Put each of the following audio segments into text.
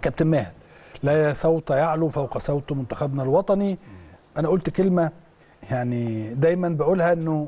كابتن ماهر لا صوت يعلو فوق صوت منتخبنا الوطني انا قلت كلمه يعني دايما بقولها انه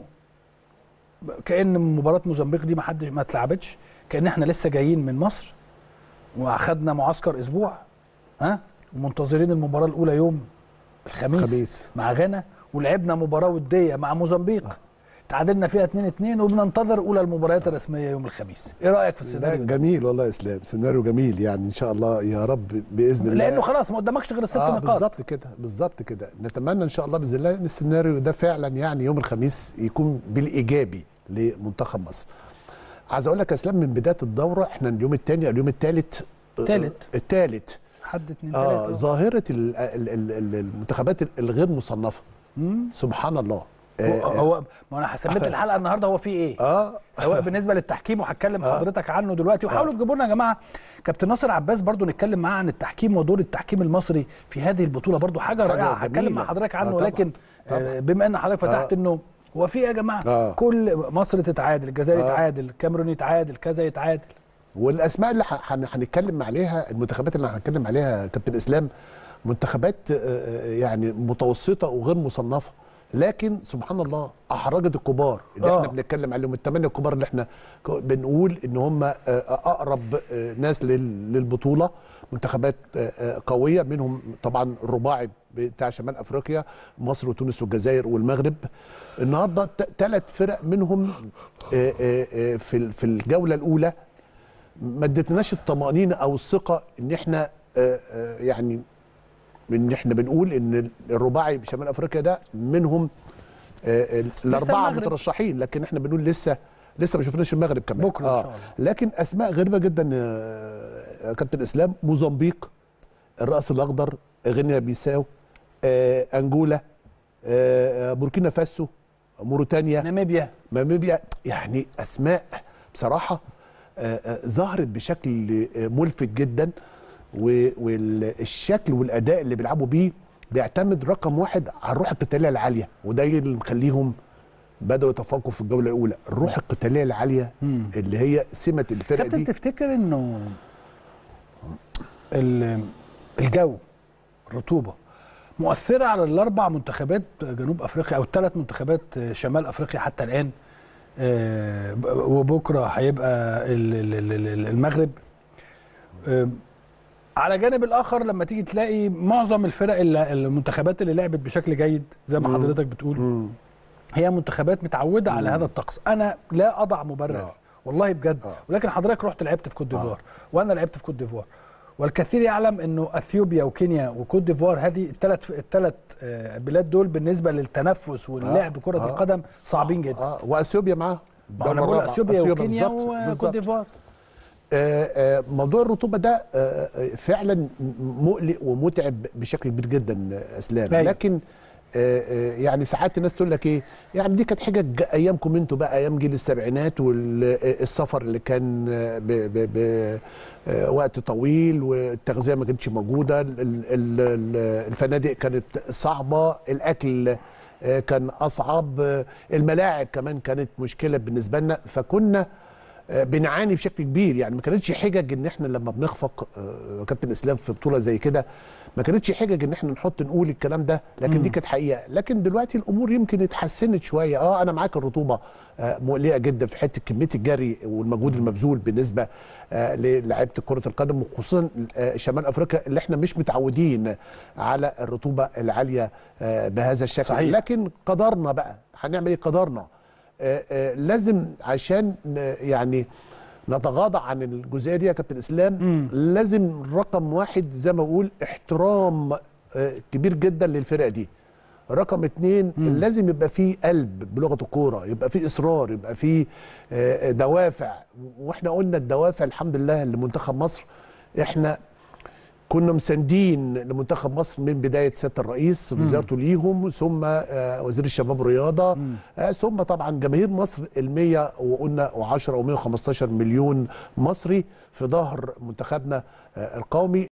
كان مباراه موزمبيق دي ما حد ما اتلعبتش كان احنا لسه جايين من مصر واخدنا معسكر اسبوع ها ومنتظرين المباراه الاولى يوم الخميس خميس. مع غانا ولعبنا مباراه وديه مع موزمبيق تعادلنا فيها 2 2 وبننتظر اولى المباريات الرسميه يوم الخميس ايه رايك في لا السيناريو ده جميل والله يا اسلام سيناريو جميل يعني ان شاء الله يا رب باذن الله لانه خلاص ما قدامكش غير الست اه نقاط بالظبط كده بالظبط كده نتمنى ان شاء الله باذن الله ان السيناريو ده فعلا يعني يوم الخميس يكون بالايجابي لمنتخب مصر عايز اقول لك يا اسلام من بدايه الدوره احنا اليوم الثاني اليوم الثالث التالت. الثالث حد اتنين اه تلاته ظاهره ال- ال- ال- ال- المنتخبات الغير مصنفه سبحان الله هو, آه هو ما انا سميت الحلقه النهارده هو في ايه؟ اه سواء بالنسبه للتحكيم وهتكلم آه. حضرتك عنه دلوقتي وحاولوا تجيبوا لنا يا جماعه كابتن ناصر عباس برضو نتكلم معاه عن التحكيم ودور التحكيم المصري في هذه البطوله برضو حاجه حاجة رائعه هتكلم جميلة. مع حضرتك آه عنه طبعاً. ولكن طبعاً. آه، بما ان حضرتك فتحت آه. انه هو في ايه يا جماعه؟ آه. كل مصر تتعادل الجزائر آه. يتعادل الكاميرون يتعادل كذا يتعادل والاسماء اللي ح- هن- هنتكلم عليها المنتخبات اللي هنتكلم عليها كابتن اسلام منتخبات آه، آه، يعني متوسطه وغير مصنفه لكن سبحان الله احرجت الكبار اللي آه. احنا بنتكلم عليهم الثمانيه الكبار اللي احنا ك- بنقول ان هم آه، اقرب آه، ناس لل- للبطوله منتخبات آه، آه، قويه منهم طبعا الرباعي بتاع شمال افريقيا مصر وتونس والجزائر والمغرب النهارده ثلاث فرق منهم آه، آه، آه، في ال- في الجوله الاولى ما ادتناش الطمانينه او الثقه ان احنا آه، آه، يعني ان احنا بنقول ان الرباعي بشمال افريقيا ده منهم آه، ال- الاربعه المغرب. مترشحين لكن احنا بنقول لسه لسه ما شفناش المغرب كمان بكرة إن شاء الله. لكن اسماء غريبه جدا آه، يا كابتن اسلام موزمبيق الراس الاخضر غينيا بيساو آه، انجولا آه، آه، بوركينا فاسو موريتانيا ناميبيا ناميبيا يعني اسماء بصراحه آه، آه، ظهرت بشكل آه، ملفت جدا و- والشكل والاداء اللي بيلعبوا بيه بيعتمد رقم واحد على الروح القتاليه العاليه وده اللي مخليهم بداوا يتفوقوا في الجوله الاولى الروح القتاليه العاليه مم. اللي هي سمه الفرقه كابتن دي تفتكر انه ال- الجو الرطوبه مؤثره على الاربع منتخبات جنوب افريقيا او الثلاث منتخبات شمال افريقيا حتى الان آه، ب- وبكره هيبقى ال- ال- ال- ال- المغرب آه، على جانب الاخر لما تيجي تلاقي معظم الفرق اللي المنتخبات اللي لعبت بشكل جيد زي ما حضرتك بتقول مم. هي منتخبات متعوده على هذا الطقس انا لا اضع مبرر آه. والله بجد آه. ولكن حضرتك رحت لعبت في كوت ديفوار وانا لعبت في كوت ديفوار والكثير يعلم انه اثيوبيا وكينيا وكوت ديفوار هذه الثلاث الثلاث بلاد دول بالنسبه للتنفس واللعب كره آه. القدم صعبين جدا اه واثيوبيا معاها ما هو انا بقول اثيوبيا وكينيا بالظبط، وكوت بالظبط. ديفوار آه، آه، موضوع الرطوبه ده آه، آه، فعلا مقلق ومتعب بشكل كبير جدا آه، اسلام أيوة. لكن آه، آه، يعني ساعات الناس تقول لك ايه يعني دي كانت حجج ايامكم انتوا بقى ايام جيل السبعينات والسفر اللي كان آه، ب ب ب آه، وقت طويل والتغذيه ما كانتش موجوده ال- ال- ال- الفنادق كانت صعبه الاكل آه، كان اصعب آه، الملاعب كمان كانت مشكله بالنسبه لنا فكنا آه، بنعاني بشكل كبير يعني ما كانتش حجج ان احنا لما بنخفق آه، كابتن اسلام في بطوله زي كده ما كانتش حجج ان احنا نحط نقول الكلام ده لكن دي كانت حقيقه لكن دلوقتي الامور يمكن اتحسنت شويه اه انا معاك الرطوبه آه، مقلقه جدا في حته كميه الجري والمجهود المبذول بالنسبه آه، للاعيبه كره القدم وخصوصا آه، شمال افريقيا اللي احنا مش متعودين على الرطوبه العاليه آه، بهذا الشكل صحيح. لكن قدرنا بقى هنعمل ايه قدرنا آه، آه، لازم عشان ن- يعني نتغاضى عن الجزئيه دي يا كابتن اسلام لازم رقم واحد زي ما بقول احترام آه، كبير جدا للفرق دي رقم اتنين لازم يبقى فيه قلب بلغه الكوره يبقى فيه اصرار يبقى فيه آه، دوافع واحنا قلنا الدوافع الحمد لله لمنتخب مصر احنا كنا مساندين لمنتخب مصر من بدايه سياده الرئيس في زيارته ليهم ثم آه، وزير الشباب والرياضه آه، ثم طبعا جماهير مصر ال 100 وقلنا و10 او 115 مليون مصري في ظهر منتخبنا آه، القومي